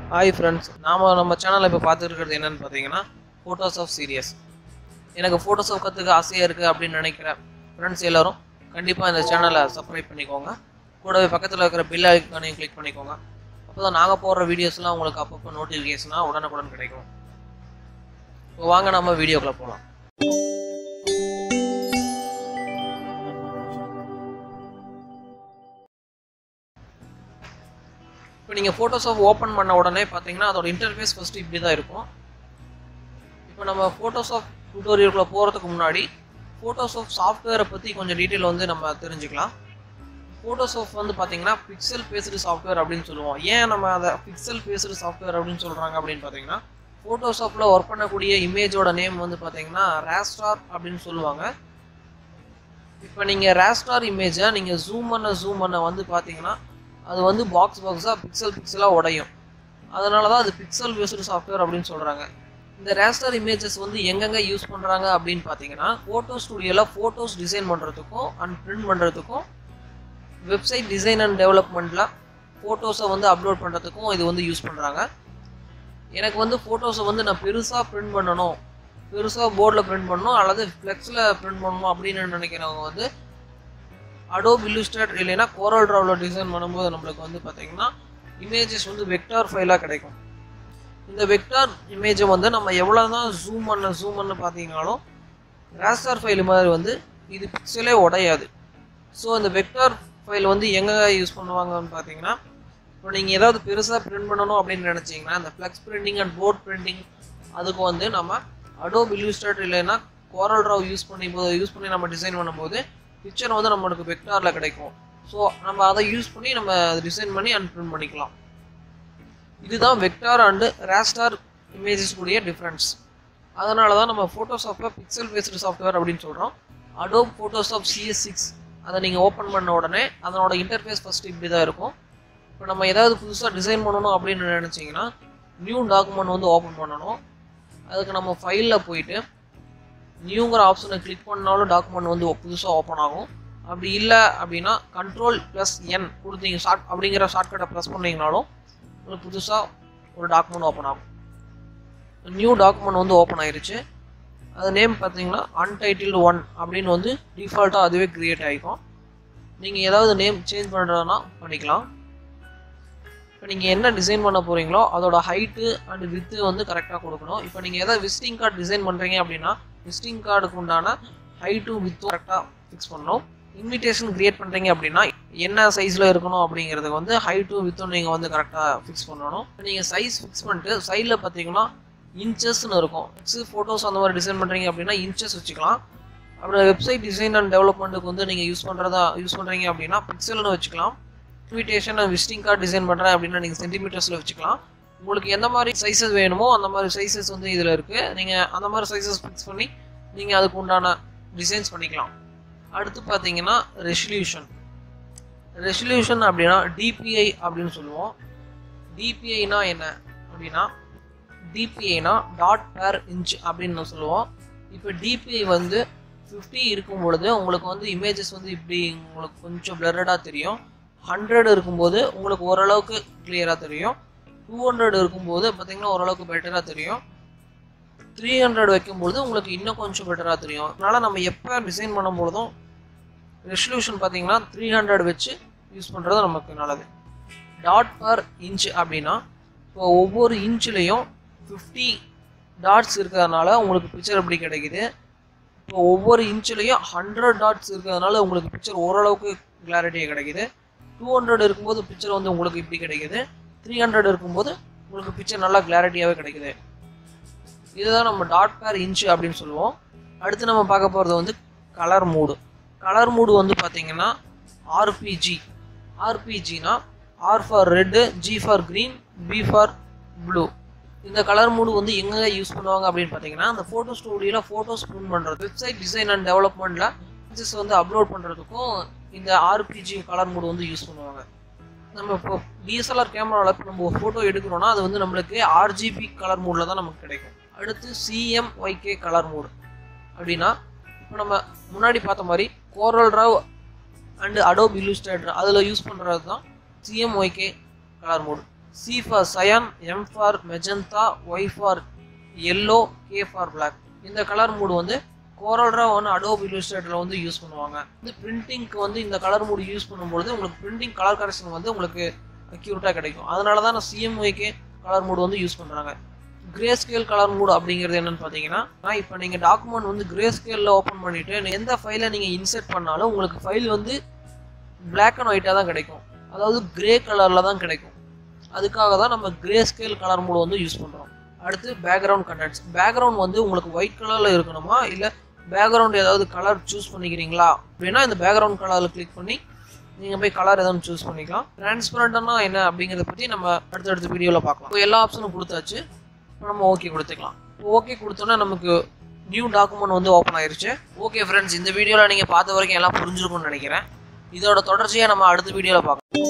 hi friends நாம் நம்ம சேனலில் இப்போ பார்த்துருக்கிறது என்னன்னு பார்த்தீங்கன்னா ஃபோட்டோஸ் ஆஃப் சீரியஸ் எனக்கு ஃபோட்டோஸ் ஆஃப் கற்றுக்க ஆசையாக இருக்குது அப்படின்னு நினைக்கிற ஃப்ரெண்ட்ஸ் எல்லாரும் கண்டிப்பாக இந்த சேனலை சப்ஸ்கிரைப் பண்ணிக்கோங்க கூடவே பக்கத்தில் இருக்கிற பில் ஐக்கானையும் கிளிக் பண்ணிக்கோங்க அப்போ தான் நாங்கள் போடுற வீடியோஸ்லாம் உங்களுக்கு அப்பப்போ நோட்டிஃபிகேஷனாக உடனுக்குடன் கிடைக்கும் இப்போ வாங்க நம்ம வீடியோக்குள்ளே போகலாம் இப்போ நீங்கள் ஃபோட்டோஷாப் ஓப்பன் பண்ண உடனே பார்த்தீங்கன்னா அதோட இன்டர்ஃபேஸ் ஃபஸ்ட்டு இப்படி தான் இருக்கும் இப்போ நம்ம ஃபோட்டோஷாப் டியூட்டோரியலுக்குள்ள போகிறதுக்கு முன்னாடி ஃபோட்டோஷாப் சாஃப்ட்வேரை பற்றி கொஞ்சம் டீட்டெயில் வந்து நம்ம தெரிஞ்சுக்கலாம் ஃபோட்டோஷாப் வந்து பார்த்தீங்கன்னா பிக்சல் பேஸ்டு சாஃப்ட்வேர் அப்படின்னு சொல்லுவோம் ஏன் நம்ம அதை பிக்சல் பேஸ்டு சாஃப்ட்வேர் அப்படின்னு சொல்கிறாங்க அப்படின்னு பார்த்தீங்கன்னா ஃபோட்டோஷாப்பில் ஒர்க் பண்ணக்கூடிய இமேஜோட நேம் வந்து பார்த்தீங்கன்னா ரேஸ்டார் அப்படின்னு சொல்லுவாங்க இப்போ நீங்கள் ரேஸ்டார் இமேஜை நீங்கள் ஜூம் பண்ண ஜூம் பண்ண வந்து பார்த்தீங்கன்னா அது வந்து பாக்ஸ் பாக்ஸாக பிக்சல் பிக்சலாக உடையும் அதனால தான் அது பிக்சல் பேஸ்டு சாஃப்ட்வேர் அப்படின்னு சொல்கிறாங்க இந்த ரேஸ்டர் இமேஜஸ் வந்து எங்கெங்கே யூஸ் பண்ணுறாங்க அப்படின்னு பார்த்தீங்கன்னா ஃபோட்டோ ஸ்டுடியோவில் ஃபோட்டோஸ் டிசைன் பண்ணுறதுக்கும் அண்ட் பிரிண்ட் பண்ணுறதுக்கும் வெப்சைட் டிசைன் அண்ட் டெவலப்மெண்ட்டில் ஃபோட்டோஸை வந்து அப்லோட் பண்ணுறதுக்கும் இது வந்து யூஸ் பண்ணுறாங்க எனக்கு வந்து ஃபோட்டோஸை வந்து நான் பெருசாக பிரிண்ட் பண்ணணும் பெருசாக போர்டில் பிரிண்ட் பண்ணணும் அல்லது ஃப்ளெக்ஸில் பிரிண்ட் பண்ணணும் அப்படின்னு நினைக்கிறவங்க வந்து அடோப் இல்லுஸ்ட்ரேட் இல்லைன்னா கோரல் ட்ராவில் டிசைன் பண்ணும்போது நம்மளுக்கு வந்து பார்த்தீங்கன்னா இமேஜஸ் வந்து வெக்டார் ஃபைலாக கிடைக்கும் இந்த வெக்டார் இமேஜை வந்து நம்ம எவ்வளோ தான் ஜூம் பண்ண ஜூம் பண்ண பார்த்தீங்கனாலும் ராஸ்டார் ஃபைல் மாதிரி வந்து இது பிக்சலே உடையாது ஸோ இந்த வெக்டார் ஃபைல் வந்து எங்கே யூஸ் பண்ணுவாங்கன்னு பார்த்தீங்கன்னா இப்போ நீங்கள் ஏதாவது பெருசாக பிரிண்ட் பண்ணணும் அப்படின்னு நினச்சிங்கன்னா இந்த flex printing and board printing அதுக்கு வந்து நம்ம அடோப் இல்லுஸ்ட்ரேட் இல்லைன்னா கோரல் ட்ராவ் யூஸ் பண்ணி யூஸ் பண்ணி நம்ம டிசைன் பண்ணும்போது பிக்சர் வந்து நம்மளுக்கு வெக்டாரில் கிடைக்கும் ஸோ நம்ம அதை யூஸ் பண்ணி நம்ம டிசைன் பண்ணி அண்ட் பிரிண்ட் பண்ணிக்கலாம் இதுதான் வெக்டார் அண்டு ரேஸ்டார் இமேஜஸ் கூடிய டிஃப்ரென்ஸ் அதனால தான் நம்ம ஃபோட்டோஷாப்பை பிக்சல் பேஸ்டு சாஃப்ட்வேர் அப்படின்னு சொல்கிறோம் அடோப் ஃபோட்டோஷாப் சிஎஸ் சிக்ஸ் அதை நீங்கள் ஓப்பன் பண்ண உடனே அதனோட இன்டர்ஃபேஸ் ஃபஸ்ட்டு இப்படி தான் இருக்கும் இப்போ நம்ம ஏதாவது புதுசாக டிசைன் பண்ணணும் அப்படின்னு நினச்சிங்கன்னா நியூ டாக்குமெண்ட் வந்து ஓப்பன் பண்ணணும் அதுக்கு நம்ம ஃபைலில் போயிட்டு நியூங்கிற ஆப்ஷனை கிளிக் பண்ணாலும் டாக்குமெண்ட் வந்து புதுசாக ஓப்பன் ஆகும் அப்படி இல்லை அப்படின்னா கண்ட்ரோல் ப்ளஸ் என் கொடுத்தீங்க ஷார்ட் அப்படிங்கிற ஷார்ட்கட்டை ப்ரெஸ் பண்ணிங்கனாலும் உங்களுக்கு புதுசாக ஒரு டாக்குமெண்ட் ஓப்பன் ஆகும் நியூ டாக்குமெண்ட் வந்து ஓப்பன் ஆயிருச்சு அது நேம் பார்த்தீங்கன்னா அன்டைட்டில்டு ஒன் அப்படின்னு வந்து டிஃபால்ட்டாக அதுவே க்ரியேட் ஆகிக்கும் நீங்கள் ஏதாவது நேம் சேஞ்ச் பண்ணுறதுனா பண்ணிக்கலாம் இப்போ நீங்கள் என்ன டிசைன் பண்ண போகிறீங்களோ அதோட ஹைட்டு அண்ட் வித்து வந்து கரெக்டாக கொடுக்கணும் இப்போ நீங்கள் ஏதாவது விசிட்டிங் கார்டு டிசைன் பண்ணுறீங்க அப்படின்னா விசிட்டிங் கார்டுக்கு உண்டான ஹைட்டும் வித்தும் கரெக்டாக ஃபிக்ஸ் பண்ணணும் இன்விடேஷன் க்ரியேட் பண்ணுறீங்க அப்படின்னா என்ன சைஸில் இருக்கணும் அப்படிங்கிறதுக்கு வந்து ஹைட்டும் வித்தும் நீங்கள் வந்து கரெக்டாக ஃபிக்ஸ் பண்ணணும் நீங்கள் சைஸ் ஃபிக்ஸ் பண்ணிட்டு சைடில் பார்த்தீங்கன்னா இன்ச்சஸ்னு இருக்கும் ஃபோட்டோஸ் அந்த மாதிரி டிசைன் பண்ணுறீங்க அப்படின்னா இன்ச்சஸ் வச்சுக்கலாம் அப்புறம் வெப்சைட் டிசைன் அண்ட் டெவலப்மெண்ட்டுக்கு வந்து நீங்கள் யூஸ் பண்ணுறதா யூஸ் பண்ணுறீங்க அப்படின்னா பிக்சல்னு வச்சுக்கலாம் invitation and visiting card design பண்ணுறேன் அப்படின்னா நீங்கள் சென்டிமீட்டர்ஸில் வச்சுக்கலாம் உங்களுக்கு எந்த மாதிரி சைஸஸ் வேணுமோ அந்த மாதிரி சைஸஸ் வந்து இதில் இருக்குது நீங்கள் அந்த மாதிரி சைஸஸ் ஃபிக்ஸ் பண்ணி நீங்கள் அதுக்கு உண்டான டிசைன்ஸ் பண்ணிக்கலாம் அடுத்து பார்த்தீங்கன்னா ரெசல்யூஷன் ரெசல்யூஷன் அப்படின்னா டிபிஐ அப்படின்னு சொல்லுவோம் டிபிஐனா என்ன அப்படின்னா டிபிஐனா டாட் பேர் இன்ச் அப்படின்னு சொல்லுவோம் இப்போ டிபிஐ வந்து ஃபிஃப்டி இருக்கும் பொழுது உங்களுக்கு வந்து இமேஜஸ் வந்து இப்படி உங்களுக்கு கொஞ்சம் பிளரடாக தெரியும் ஹண்ட்ரட் இருக்கும்போது உங்களுக்கு ஓரளவுக்கு கிளியராக தெரியும் டூ ஹண்ட்ரட் இருக்கும்போது பார்த்தீங்கன்னா ஓரளவுக்கு பெட்டராக தெரியும் த்ரீ ஹண்ட்ரட் வைக்கும்போது உங்களுக்கு இன்னும் கொஞ்சம் பெட்டராக தெரியும் அதனால் நம்ம எப்போ டிசைன் பண்ணும்பொழுதும் ரெசல்யூஷன் பார்த்தீங்கன்னா த்ரீ ஹண்ட்ரட் வச்சு யூஸ் பண்ணுறது நமக்கு நல்லது டாட் பர் இன்ச் அப்படின்னா இப்போ ஒவ்வொரு இன்ச்லேயும் ஃபிஃப்டி டாட்ஸ் இருக்கிறதுனால உங்களுக்கு பிக்சர் எப்படி கிடைக்குது இப்போ ஒவ்வொரு இன்ச்லேயும் ஹண்ட்ரட் டாட்ஸ் இருக்கிறதுனால உங்களுக்கு பிக்சர் ஓரளவுக்கு கிளாரிட்டியாக கிடைக்குது டூ ஹண்ட்ரட் இருக்கும்போது பிக்சர் வந்து உங்களுக்கு இப்படி கிடைக்குது த்ரீ ஹண்ட்ரட் இருக்கும்போது உங்களுக்கு பிக்சர் நல்லா கிளாரிட்டியாகவே கிடைக்குது இதுதான் நம்ம டாட் பேர் இன்ச்சு அப்படின்னு சொல்லுவோம் அடுத்து நம்ம பார்க்க போகிறது வந்து கலர் மூடு கலர் மூடு வந்து பார்த்தீங்கன்னா ஆர்பிஜி ஆர்பிஜினா R for red G for green B for blue இந்த கலர் மூடு வந்து எங்கே யூஸ் பண்ணுவாங்க அப்படின்னு பார்த்தீங்கன்னா அந்த ஃபோட்டோ ஸ்டூடியோவில் ஃபோட்டோஸ் பிரிண்ட் பண்ணுறது வெப்சைட் டிசைன் அண்ட் டெவலப்மெண்ட்டில் இமேஜஸ் வந்து அப்லோட் பண்ணுறதுக்கும் இந்த ஆர்பிஜி கலர் மூடு வந்து யூஸ் பண்ணுவாங்க நம்ம இப்போ டிஎஸ்எல்ஆர் கேமராவில் இப்போ நம்ம ஃபோட்டோ எடுக்கிறோம்னா அது வந்து நம்மளுக்கு ஆர்ஜிபி கலர் மூடில் தான் நமக்கு கிடைக்கும் அடுத்து சிஎம்ஒய்கே கலர் மூடு அப்படின்னா இப்போ நம்ம முன்னாடி பார்த்த மாதிரி Corel draw and Adobe illustrator அதில் யூஸ் பண்ணுறது தான் CMYK colour mode C for cyan M for magenta Y for yellow K for black இந்த கலர் மூடு வந்து கோரல்ரா வந்து அடோப் இல்லுஸ்ட்ரேட்டரில் வந்து யூஸ் பண்ணுவாங்க இந்த பிரிண்டிங்க்கு வந்து இந்த கலர் மூடு யூஸ் பண்ணும்பொழுது உங்களுக்கு பிரிண்டிங் கலர் கரெக்ஷன் வந்து உங்களுக்கு அக்யூரேட்டாக கிடைக்கும் அதனால தான் நான் சிஎம்ஒய்க்கு கலர் மூடு வந்து யூஸ் பண்ணுறாங்க கிரே ஸ்கேல் கலர் மூடு அப்படிங்கிறது என்னன்னு பார்த்தீங்கன்னா இப்போ நீங்கள் டாக்குமெண்ட் வந்து கிரே ஸ்கேலில் ஓப்பன் பண்ணிவிட்டு எந்த ஃபைலை நீங்கள் இன்சர்ட் பண்ணாலும் உங்களுக்கு ஃபைல் வந்து பிளாக் அண்ட் ஒயிட்டாக தான் கிடைக்கும் அதாவது கிரே கலரில் தான் கிடைக்கும் அதுக்காக தான் நம்ம கிரே ஸ்கேல் கலர் மூடு வந்து யூஸ் பண்ணுறோம் அடுத்து பேக்ரவுண்ட் கண்டென்ட்ஸ் பேக்ரவுண்ட் வந்து உங்களுக்கு ஒயிட் கலரில் இருக்கணுமா இல்லை பேக்ரவுண்ட் ஏதாவது கலர் சூஸ் பண்ணிக்கிறீங்களா அப்படின்னா இந்த பேக்ரவுண்ட் கலரில் கிளிக் பண்ணி நீங்கள் போய் கலர் எதாவது சூஸ் பண்ணிக்கலாம் டிரான்ஸ்பரண்ட்னா என்ன அப்படிங்கிறத பற்றி நம்ம அடுத்தடுத்த வீடியோவில் பார்க்கலாம் இப்போ எல்லா ஆப்ஷனும் கொடுத்தாச்சு இப்போ நம்ம ஓகே கொடுத்துக்கலாம் ஓகே கொடுத்தோன்னா நமக்கு நியூ டாக்குமெண்ட் வந்து ஓப்பன் ஆயிருச்சு ஓகே ஃப்ரெண்ட்ஸ் இந்த வீடியோவில் நீங்கள் பார்த்த வரைக்கும் எல்லாம் புரிஞ்சிருக்கும்னு நினைக்கிறேன் இதோட தொடர்ச்சியாக நம்ம அடுத்த வீடியோவில் பார்க்கலாம்